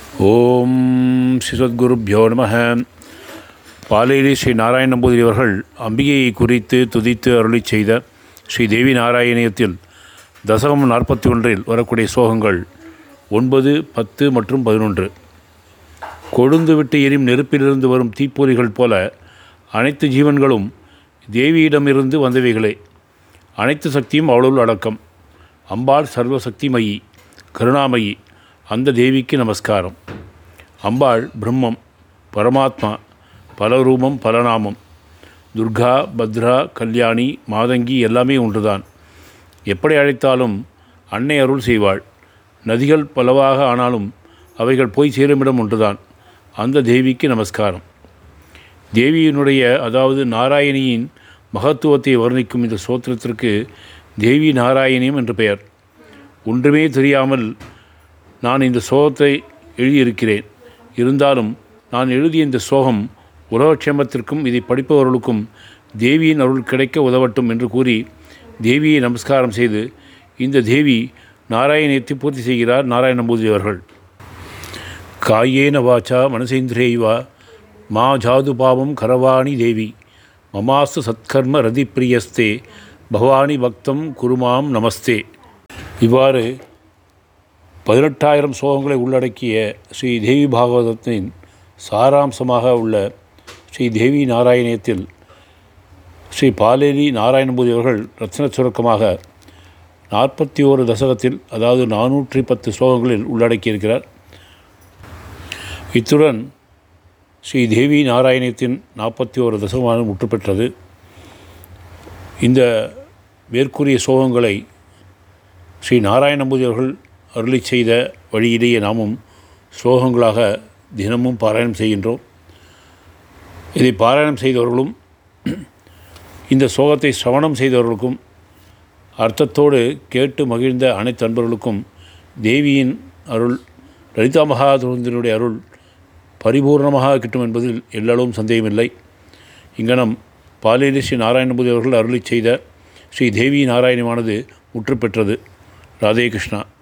ஓம் ஸ்ரீசத்குருப்யோ நம பாலேரி ஸ்ரீ நாராயண நம்பூதிரி அவர்கள் அம்பிகையை குறித்து துதித்து அருளி செய்த ஸ்ரீ தேவி நாராயணியத்தில் தசகம் நாற்பத்தி ஒன்றில் வரக்கூடிய சோகங்கள் ஒன்பது பத்து மற்றும் பதினொன்று கொழுந்து விட்டு எரியும் நெருப்பிலிருந்து வரும் தீப்பொறிகள் போல அனைத்து ஜீவன்களும் தேவியிடமிருந்து வந்தவைகளே அனைத்து சக்தியும் அவளுள் அடக்கம் அம்பாள் சர்வசக்திமயி கருணாமயி அந்த தேவிக்கு நமஸ்காரம் அம்பாள் பிரம்மம் பரமாத்மா பலரூபம் பலநாமம் துர்கா பத்ரா கல்யாணி மாதங்கி எல்லாமே ஒன்றுதான் எப்படி அழைத்தாலும் அன்னை அருள் செய்வாள் நதிகள் பலவாக ஆனாலும் அவைகள் போய் சேருமிடம் ஒன்றுதான் அந்த தேவிக்கு நமஸ்காரம் தேவியினுடைய அதாவது நாராயணியின் மகத்துவத்தை வர்ணிக்கும் இந்த சோத்திரத்திற்கு தேவி நாராயணியம் என்று பெயர் ஒன்றுமே தெரியாமல் நான் இந்த சோகத்தை எழுதியிருக்கிறேன் இருந்தாலும் நான் எழுதிய இந்த சோகம் உலகக்ஷேமத்திற்கும் இதை படிப்பவர்களுக்கும் தேவியின் அருள் கிடைக்க உதவட்டும் என்று கூறி தேவியை நமஸ்காரம் செய்து இந்த தேவி நாராயணியத்தை பூர்த்தி செய்கிறார் நாராயண நம்பூதிரி அவர்கள் காயேன வாச்சா மனசேந்திரேய்வா மா ஜாது பாவம் கரவாணி தேவி மமாஸ்து சத்கர்ம ரதி பிரியஸ்தே பவானி பக்தம் குருமாம் நமஸ்தே இவ்வாறு பதினெட்டாயிரம் ஸ்லோகங்களை உள்ளடக்கிய ஸ்ரீ தேவி பாகவதத்தின் சாராம்சமாக உள்ள ஸ்ரீ தேவி நாராயணியத்தில் ஸ்ரீ பாலேரி நாராயணபூதி அவர்கள் ரத்ன சுருக்கமாக நாற்பத்தி ஓரு தசகத்தில் அதாவது நானூற்றி பத்து ஸ்லோகங்களில் உள்ளடக்கியிருக்கிறார் இத்துடன் ஸ்ரீ தேவி நாராயணியத்தின் நாற்பத்தி ஓரு தசகமான முற்று பெற்றது இந்த மேற்கூறிய சோகங்களை ஸ்ரீ நாராயணபூதி அவர்கள் அருளி செய்த வழியிலேயே நாமும் ஸ்லோகங்களாக தினமும் பாராயணம் செய்கின்றோம் இதை பாராயணம் செய்தவர்களும் இந்த சோகத்தை சிரவணம் செய்தவர்களுக்கும் அர்த்தத்தோடு கேட்டு மகிழ்ந்த அனைத்து அன்பர்களுக்கும் தேவியின் அருள் லலிதா மகாதுரந்தினுடைய அருள் பரிபூர்ணமாக கிட்டும் என்பதில் எல்லளவும் சந்தேகமில்லை இங்கனம் பாலேரி ஸ்ரீ நாராயணபூதி அவர்கள் அருளி செய்த ஸ்ரீ தேவி நாராயணமானது முற்று பெற்றது ராதே கிருஷ்ணா